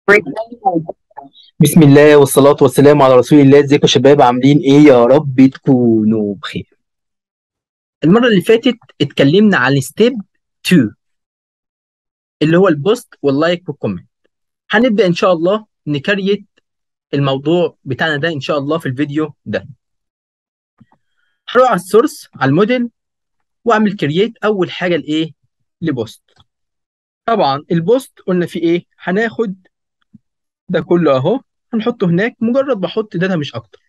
بسم الله والصلاة والسلام على رسول الله ازيكم يا شباب عاملين ايه يا رب تكونوا بخير المرة اللي فاتت اتكلمنا عن ستيب 2 اللي هو البوست واللايك والكومنت هنبدأ ان شاء الله نكريت الموضوع بتاعنا ده ان شاء الله في الفيديو ده هروح على السورس على الموديل واعمل كرييت اول حاجة لايه لبوست طبعا البوست قلنا فيه ايه هناخد ده كله اهو هنحطه هناك مجرد بحط داتا مش اكتر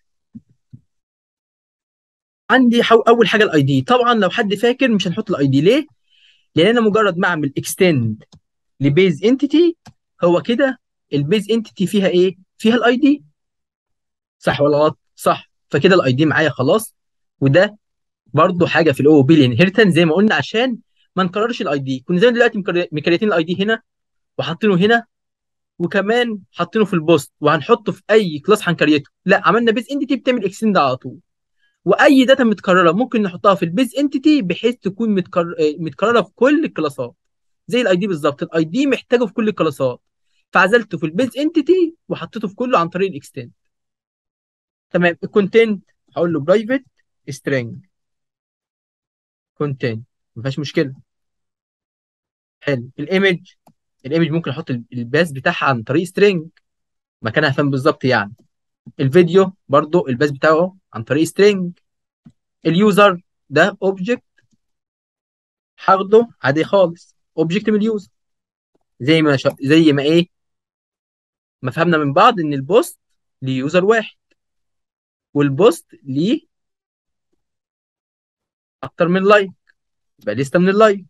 عندي حو... اول حاجه الاي دي طبعا لو حد فاكر مش هنحط الاي دي ليه لان انا مجرد ما اعمل اكستند لبيز انتيتي هو كده البيز انتيتي فيها ايه فيها الاي دي صح ولا غلط صح فكده الاي دي معايا خلاص وده برضو حاجه في الاو بي الانهيرتنس زي ما قلنا عشان ما نكررش الاي دي كنا زي دلوقتي مكر- مكريتين الاي دي هنا وحاطينه هنا وكمان حاطينه في البوست وهنحطه في اي كلاس هنكريته لا عملنا بيز انتيتي بتعمل اكستند على طول واي داتا متكرره ممكن نحطها في البيز انتيتي بحيث تكون متكرر متكرره في كل الكلاسات زي الاي دي بالظبط الاي دي محتاجه في كل الكلاسات فعزلته في البيز انتيتي وحطيته في كله عن طريق الاكستند تمام الكونتنت هقول له برايفت سترينج كونتنت ما فيهاش مشكله حلو الايمج الايمج ممكن احط الباس بتاعها عن طريق سترينج مكانها فين بالظبط يعني الفيديو برضو الباس بتاعه عن طريق سترينج اليوزر ده اوبجكت هاخده عادي خالص اوبجكت من اليوزر زي ما شا... زي ما ايه ما فهمنا من بعض ان البوست ليه يوزر واحد والبوست ليه اكتر من لايك يبقى لسه من اللايك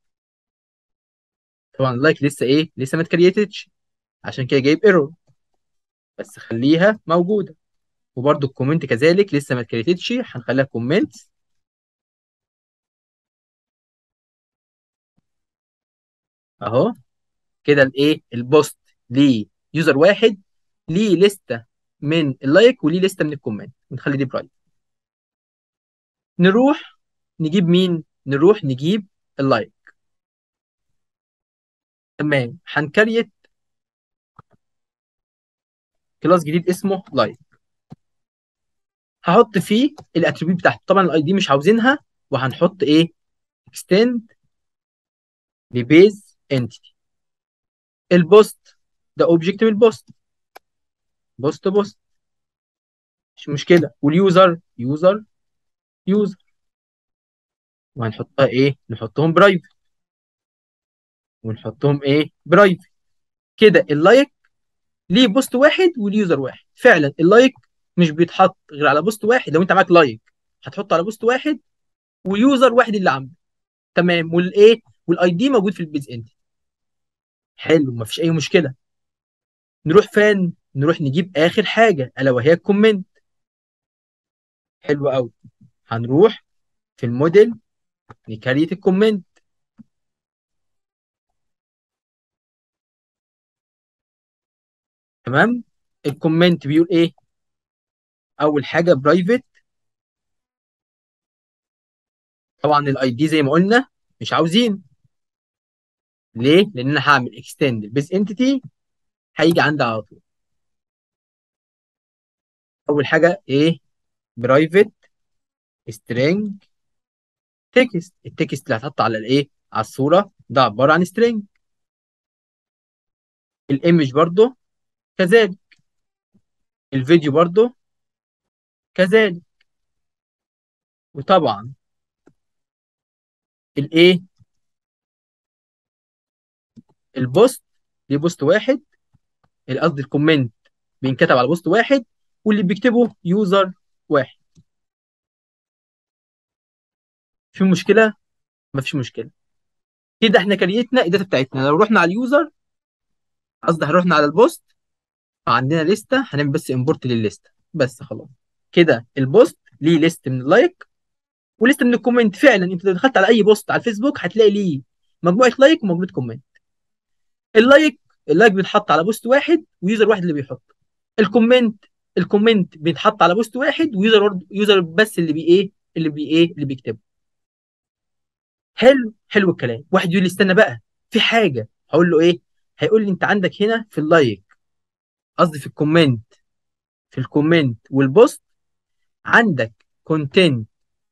طبعا اللايك لسه ايه لسه ما اتكريتتش عشان كده جايب ايرور بس خليها موجوده وبرده الكومنت كذلك لسه ما اتكريتتش هنخليها كومنت اهو كده الايه البوست ليه يوزر واحد ليه لسته من اللايك وليه لسته من الكومنت ونخلي دي برايفت نروح نجيب مين نروح نجيب اللايك تمام هنكريت كلاس جديد اسمه لايك هحط فيه الاتريبيوت بتاعته طبعا الاي دي مش عاوزينها وهنحط ايه اكستند لبيز انتيتي البوست ده اوبجكت من البوست بوست بوست مش مشكله واليوزر يوزر يوزر وهنحطها ايه نحطهم برايفت ونحطهم ايه برايفت كده اللايك ليه بوست واحد واليوزر واحد فعلا اللايك مش بيتحط غير على بوست واحد لو انت معاك لايك هتحطه على بوست واحد ويوزر واحد اللي عامله تمام والايه والاي دي موجود في البيز انت حلو مفيش اي مشكله نروح فين نروح نجيب اخر حاجه الا وهي الكومنت حلو قوي هنروح في الموديل نكريت الكومنت تمام الكومنت بيقول ايه اول حاجه برايفت طبعا الاي دي زي ما قلنا مش عاوزين ليه لان انا هعمل اكستند البيز انتيتي هيجي عندي على طول اول حاجه ايه برايفت string تكست التكست اللي هتحط على الايه على الصوره ده عباره عن string الايمج برضو كذلك الفيديو برضو كذلك وطبعا الايه البوست ليه بوست واحد قصدي الكومنت بينكتب على بوست واحد واللي بيكتبه يوزر واحد في مشكله مفيش مشكله كده احنا كريتنا الداتا بتاعتنا لو رحنا على اليوزر قصدي هنروحنا على البوست فعندنا لسته هنعمل بس امبورت للليسته بس خلاص كده البوست ليه ليست من اللايك وليست من الكومنت فعلا انت لو دخلت على اي بوست على الفيسبوك هتلاقي ليه مجموعه لايك ومجموعه كومنت اللايك اللايك بيتحط على بوست واحد ويوزر واحد اللي بيحط الكومنت الكومنت بيتحط على بوست واحد ويوزر يوزر بس اللي بي ايه اللي بي ايه اللي بيكتبه حلو حلو الكلام واحد يقول لي استنى بقى في حاجه هقول له ايه هيقول لي انت عندك هنا في اللايك قصدي في الكومنت في الكومنت والبوست عندك كونتنت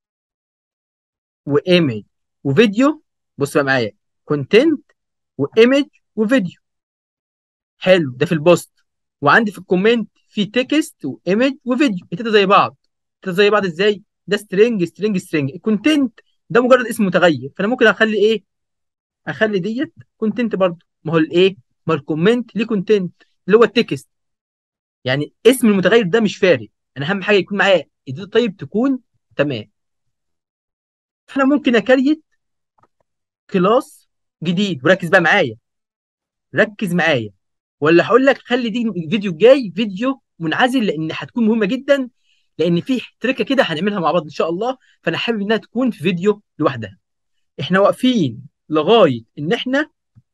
وايمج وفيديو بص بقى معايا كونتنت وايمج وفيديو حلو ده في البوست وعندي في الكومنت في تكست وايمج وفيديو التلاته زي بعض التلاته زي بعض ازاي ده سترينج سترينج سترينج الكونتنت ده مجرد اسم متغير فانا ممكن اخلي ايه اخلي ديت كونتنت برضه ما هو الايه ما الكومنت ليه كونتنت اللي هو التكست يعني اسم المتغير ده مش فارق انا اهم حاجه يكون معايا الداتا طيب تكون تمام فانا ممكن اكريت كلاس جديد وركز بقى معايا ركز معايا ولا هقول لك خلي دي الفيديو الجاي فيديو منعزل لان هتكون مهمه جدا لان في تريكه كده هنعملها مع بعض ان شاء الله فانا حابب انها تكون في فيديو لوحدها احنا واقفين لغايه ان احنا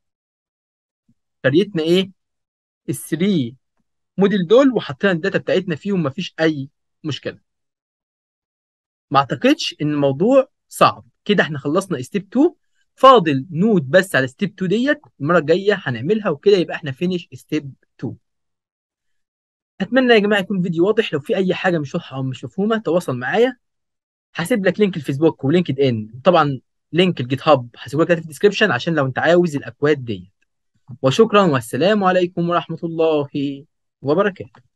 كريتنا ايه الثري موديل دول وحطينا الداتا بتاعتنا فيهم مفيش اي مشكله ما اعتقدش ان الموضوع صعب كده احنا خلصنا ستيب 2 فاضل نود بس على ستيب 2 ديت المره الجايه هنعملها وكده يبقى احنا فينيش ستيب 2 اتمنى يا جماعه يكون فيديو واضح لو في اي حاجه مش واضحه او مش مفهومه تواصل معايا هسيب لك لينك الفيسبوك ولينكد ان طبعا لينك الجيت هاب هسيبه لك في الديسكربشن عشان لو انت عاوز الاكواد ديت وشكرا والسلام عليكم ورحمه الله وبركاته